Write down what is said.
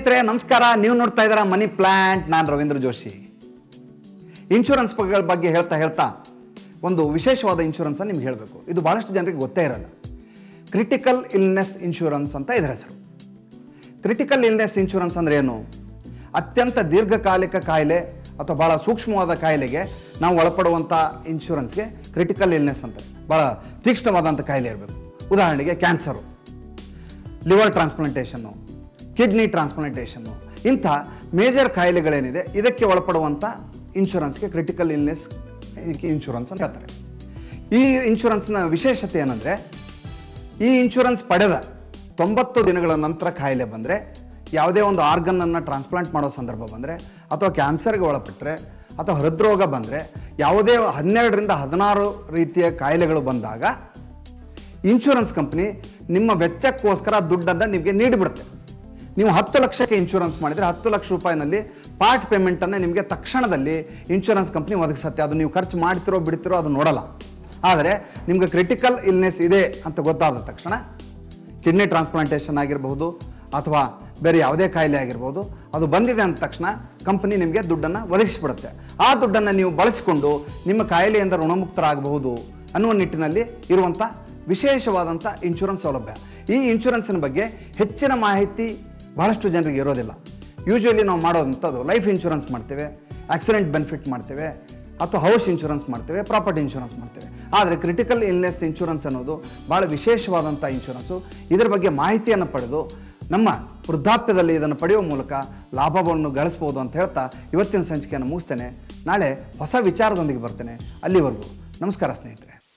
ಸ್ನೇಹಿತರೆ ನಮಸ್ಕಾರ ನೀವು ನೋಡ್ತಾ ಇದ್ದೀರಾ ಮನಿ ಪ್ಲಾಂಟ್ ನಾನು ರವೀಂದ್ರ ಜೋಶಿ ಇನ್ಶೂರೆನ್ಸ್ ಬಗ್ಗೆ- ಬಗ್ಗೆ ಹೇಳ್ತಾ ಹೇಳ್ತಾ ಒಂದು ವಿಶೇಷವಾದ ಇನ್ಶೂರೆನ್ಸ್ ನಿಮ್ಗೆ ಹೇಳಬೇಕು ಇದು ಬಹಳಷ್ಟು ಜನರಿಗೆ ಗೊತ್ತೇ ಇರಲ್ಲ ಕ್ರಿಟಿಕಲ್ ಇಲ್ನೆಸ್ ಇನ್ಶೂರೆನ್ಸ್ ಅಂತ ಇದರ ಹೆಸರು ಕ್ರಿಟಿಕಲ್ ಇಲ್ನೆಸ್ ಇನ್ಶೂರೆನ್ಸ್ ಅಂದ್ರೆ ಏನು ಅತ್ಯಂತ ದೀರ್ಘಕಾಲಿಕ ಕಾಯಿಲೆ ಅಥವಾ ಬಹಳ ಸೂಕ್ಷ್ಮವಾದ ಕಾಯಿಲೆಗೆ ನಾವು ಒಳಪಡುವಂಥ ಇನ್ಶೂರೆನ್ಸ್ಗೆ ಕ್ರಿಟಿಕಲ್ ಇಲ್ನೆಸ್ ಅಂತ ಬಹಳ ತೀಕ್ಷ್ಣವಾದಂಥ ಕಾಯಿಲೆ ಇರಬೇಕು ಉದಾಹರಣೆಗೆ ಕ್ಯಾನ್ಸರು ಲಿವರ್ ಟ್ರಾನ್ಸ್ಪ್ಲಾಂಟೇಷನ್ನು ಕಿಡ್ನಿ ಟ್ರಾನ್ಸ್ಪ್ಲಾಂಟೇಷನ್ನು ಇಂಥ ಮೇಜರ್ ಕಾಯಿಲೆಗಳೇನಿದೆ ಇದಕ್ಕೆ ಒಳಪಡುವಂಥ ಇನ್ಶೂರೆನ್ಸ್ಗೆ ಕ್ರಿಟಿಕಲ್ ಇಲ್ನೆಸ್ ಇನ್ಶೂರೆನ್ಸ್ ಅಂತ ಹೇಳ್ತಾರೆ ಈ ಇನ್ಶೂರೆನ್ಸ್ನ ವಿಶೇಷತೆ ಏನಂದರೆ ಈ ಇನ್ಶೂರೆನ್ಸ್ ಪಡೆದ ತೊಂಬತ್ತು ದಿನಗಳ ನಂತರ ಕಾಯಿಲೆ ಬಂದರೆ ಯಾವುದೇ ಒಂದು ಆರ್ಗನ್ನನ್ನು ಟ್ರಾನ್ಸ್ಪ್ಲಾಂಟ್ ಮಾಡೋ ಸಂದರ್ಭ ಬಂದರೆ ಅಥವಾ ಕ್ಯಾನ್ಸರ್ಗೆ ಒಳಪಟ್ಟರೆ ಅಥವಾ ಹೃದ್ರೋಗ ಬಂದರೆ ಯಾವುದೇ ಹನ್ನೆರಡರಿಂದ ಹದಿನಾರು ರೀತಿಯ ಕಾಯಿಲೆಗಳು ಬಂದಾಗ ಇನ್ಶೂರೆನ್ಸ್ ಕಂಪ್ನಿ ನಿಮ್ಮ ವೆಚ್ಚಕ್ಕೋಸ್ಕರ ದುಡ್ಡನ್ನು ನಿಮಗೆ ನೀಡಿಬಿಡುತ್ತೆ ನೀವು ಹತ್ತು ಲಕ್ಷಕ್ಕೆ ಇನ್ಶೂರೆನ್ಸ್ ಮಾಡಿದರೆ ಹತ್ತು ಲಕ್ಷ ರೂಪಾಯಿನಲ್ಲಿ ಪಾರ್ಟ್ ಪೇಮೆಂಟನ್ನು ನಿಮಗೆ ತಕ್ಷಣದಲ್ಲಿ ಇನ್ಶೂರೆನ್ಸ್ ಕಂಪ್ನಿ ಒದಗಿಸುತ್ತೆ ಅದು ನೀವು ಖರ್ಚು ಮಾಡ್ತಿರೋ ಬಿಡ್ತಿರೋ ಅದು ನೋಡಲ್ಲ ಆದರೆ ನಿಮಗೆ ಕ್ರಿಟಿಕಲ್ ಇಲ್ನೆಸ್ ಇದೆ ಅಂತ ಗೊತ್ತಾದ ತಕ್ಷಣ ಕಿಡ್ನಿ ಟ್ರಾನ್ಸ್ಪ್ಲಾಂಟೇಷನ್ ಆಗಿರಬಹುದು ಅಥವಾ ಬೇರೆ ಯಾವುದೇ ಕಾಯಿಲೆ ಆಗಿರ್ಬೋದು ಅದು ಬಂದಿದೆ ಅಂದ ತಕ್ಷಣ ಕಂಪನಿ ನಿಮಗೆ ದುಡ್ಡನ್ನು ಒದಗಿಸಿಬಿಡುತ್ತೆ ಆ ದುಡ್ಡನ್ನು ನೀವು ಬಳಸಿಕೊಂಡು ನಿಮ್ಮ ಕಾಯಿಲೆಯಿಂದ ಋಣಮುಕ್ತರಾಗಬಹುದು ಅನ್ನುವ ನಿಟ್ಟಿನಲ್ಲಿ ಇರುವಂಥ ವಿಶೇಷವಾದಂಥ ಇನ್ಶೂರೆನ್ಸ್ ಸೌಲಭ್ಯ ಈ ಇನ್ಶೂರೆನ್ಸಿನ ಬಗ್ಗೆ ಹೆಚ್ಚಿನ ಮಾಹಿತಿ ಬಹಳಷ್ಟು ಜನರಿಗೆ ಇರೋದಿಲ್ಲ ಯೂಶುವಲಿ ನಾವು ಮಾಡೋದಂಥದ್ದು ಲೈಫ್ ಇನ್ಶೂರೆನ್ಸ್ ಮಾಡ್ತೇವೆ ಆಕ್ಸಿಡೆಂಟ್ ಬೆನಿಫಿಟ್ ಮಾಡ್ತೇವೆ ಅಥವಾ ಹೌಸ್ ಇನ್ಶೂರೆನ್ಸ್ ಮಾಡ್ತೇವೆ ಪ್ರಾಪರ್ಟಿ ಇನ್ಶೂರೆನ್ಸ್ ಮಾಡ್ತೇವೆ ಆದರೆ ಕ್ರಿಟಿಕಲ್ ಇಲ್ನೆಸ್ ಇನ್ಶೂರೆನ್ಸ್ ಅನ್ನೋದು ಭಾಳ ವಿಶೇಷವಾದಂಥ ಇನ್ಶೂರೆನ್ಸು ಇದರ ಬಗ್ಗೆ ಮಾಹಿತಿಯನ್ನು ಪಡೆದು ನಮ್ಮ ವೃದ್ಧಾಪ್ಯದಲ್ಲಿ ಇದನ್ನು ಪಡೆಯುವ ಮೂಲಕ ಲಾಭವನ್ನು ಗಳಿಸ್ಬೋದು ಅಂತ ಹೇಳ್ತಾ ಇವತ್ತಿನ ಸಂಚಿಕೆಯನ್ನು ಮುಗಿಸ್ತೇನೆ ನಾಳೆ ಹೊಸ ವಿಚಾರದೊಂದಿಗೆ ಬರ್ತೇನೆ ಅಲ್ಲಿವರೆಗೂ ನಮಸ್ಕಾರ ಸ್ನೇಹಿತರೆ